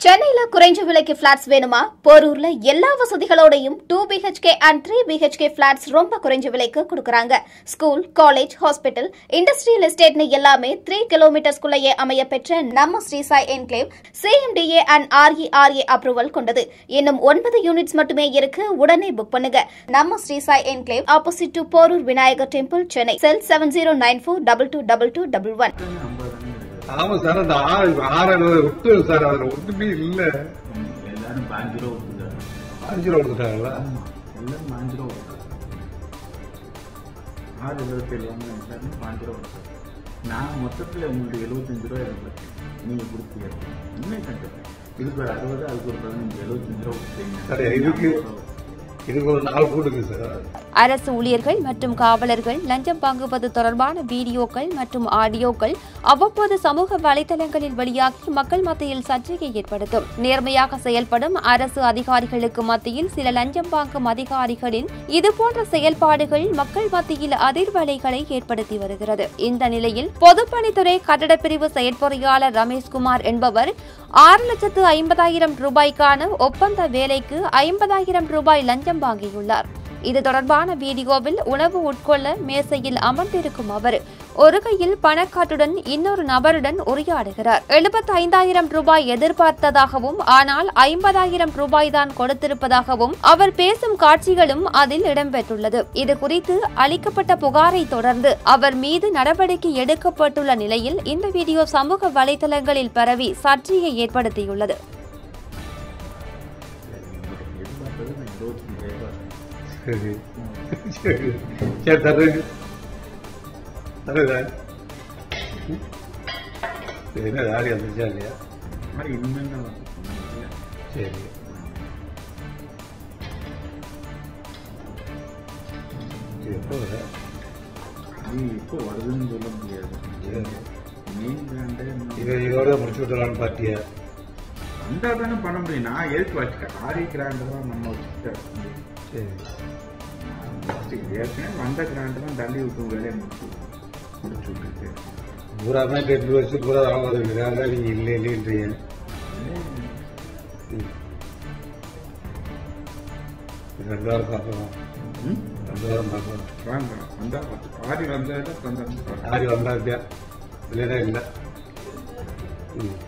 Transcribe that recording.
சென்னையில குறைஞ்ச விலைக்கு பிளாட்ஸ் வேணுமா போரூர்ல எல்லா வசதிகளோடையும் two BHK and three BHK flats ரொம்ப குறைஞ்ச விலைக்கு கொடுக்கறாங்க ஸ்கூல் காலேஜ் ஹாஸ்பிட்டல் இண்டஸ்ட்ரியல் எஸ்டேட்னு எல்லாமே த்ரீ கிலோமீட்டர்ஸ்குள்ளேயே அமைய பெற்ற நம்ம Sri Sai enclave CMDA and RERA approval கொண்டது இன்னும் ஒன்பது யூனிட்ஸ் மட்டுமே இருக்கு உடனே புக் பண்ணுங்க நம்ம Sri Sai enclave opposite to Porur Vinayagar temple Chennai sell seven zero nine four double two double two double one ஆமா சார் அந்த ஆறு ஆறு விட்டு சார் அதுல ஒண்ணுமே இல்ல எல்லாரும் பாஞ்சு ரூபா கொடுத்துட்டாங்க அஞ்சு ரூபா கொடுத்துட்டாங்களா எல்லாரும் பாஞ்சு ரூபா கொடுத்தாங்க ஆறு இருபத்தி ஏழு வாங்க எல்லாரும் பாஞ்சு ரூபா கொடுத்தாங்க நான் மொத்தத்தில் உங்களுக்கு எழுபத்தஞ்சு ரூபா எதிர்பார்த்தேன் நீங்கள் கொடுத்தீங்க உண்மை கண்டேன் இதுக்கு ஒரு அறுபது அதுக்கு ஒரு பதினஞ்சு எழுபத்தஞ்சு ரூபா கொடுத்தீங்க சரி, இதுக்கு- இதுக்கு ஒரு நாலு கூடுங்க சார் அரசு ஊழியர்கள் மற்றும் காவலர்கள் லஞ்சம் வாங்குவது தொடர்பான வீடியோக்கள் மற்றும் ஆடியோக்கள் அவ்வப்போது சமூக வலைதளங்களில் வெளியாகி மக்கள் மத்தியில் சர்ச்சையை ஏற்படுத்தும் நேர்மையாக செயல்படும் அரசு அதிகாரிகளுக்கு மத்தியில் சில லஞ்சம் வாங்கும் அதிகாரிகளின் இதுபோன்ற செயல்பாடுகள் மக்கள் மத்தியில் அதிர்வலைகளை ஏற்படுத்தி வருகிறது இந்த நிலையில் பொதுப்பணித்துறை கட்டடப்பிரிவு செயற்பொறியாளர் ரமேஷ்குமார் என்பவர் ஆறு லட்சத்து ஐம்பதாயிரம் ரூபாய்க்கான ஒப்பந்த வேலைக்கு ஐம்பதாயிரம் ரூபாய் லஞ்சம் வாங்கியுள்ளார் இது தொடர்பான வீடியோவில் உணவு உட்கொள்ள மேசையில் அமர்ந்திருக்கும் அவர் ஒரு கையில் பணக்காட்டுடன் இன்னொரு நபருடன் உரையாடுகிறார் எழுபத்தி ஐந்தாயிரம் ரூபாய் எதிர்பார்த்ததாகவும் ஆனால் ஐம்பதாயிரம் ரூபாய் தான் கொடுத்திருப்பதாகவும் அவர் பேசும் காட்சிகளும் அதில் இடம்பெற்றுள்ளது இது குறித்து அளிக்கப்பட்ட புகாரை தொடர்ந்து அவர் மீது நடவடிக்கை எடுக்கப்பட்டுள்ள நிலையில் இந்த வீடியோ சமூக வலைதளங்களில் பரவி சர்ச்சையை ஏற்படுத்தியுள்ளது எதிர்பார்த்தது நான் இருபத்தஞ்சு ரூபா சரி சரி சரி தர்றேங்க தர்றேங்க சரி, என்ன ஆடி வந்துருச்சா இல்லையா மாதிரி இனிமேல் தான் வந்து சரி இது எப்போ வர அது இப்போ வருதுன்னு சொல்ல முடியாது மெயின் பிராண்டு இதை இதோட முடிச்சு விட்டுலான்னு பார்த்தியா வந்தா தானே பண்ண முடியும் நான் எதுக்கு வச்சுட்டேன் ஆரி கிராண்டு தான் நம்ம வச்சுட்டேன் சரி ஏற்கனவே வந்த கிராண்டு தான் தள்ளி விட்டு வேலையை முடிச்சு முடிச்சு விட்டுட்டு பூராமே ரெண்டு வருஷம் பூரா ஆகுது அதான் நீங்க இல்லை இல்லைன்றீங்க ம். இது ரெண்டு வாரம் பார்க்கலாம் ம்? ரெண்டு வாரம் பார்க்கலாம் வாங்க வந்தா ஆரி வந்தா தான் வந்தாங்க ஆடி வந்தாப்பியா இல்லைன்னா இல்லை ம்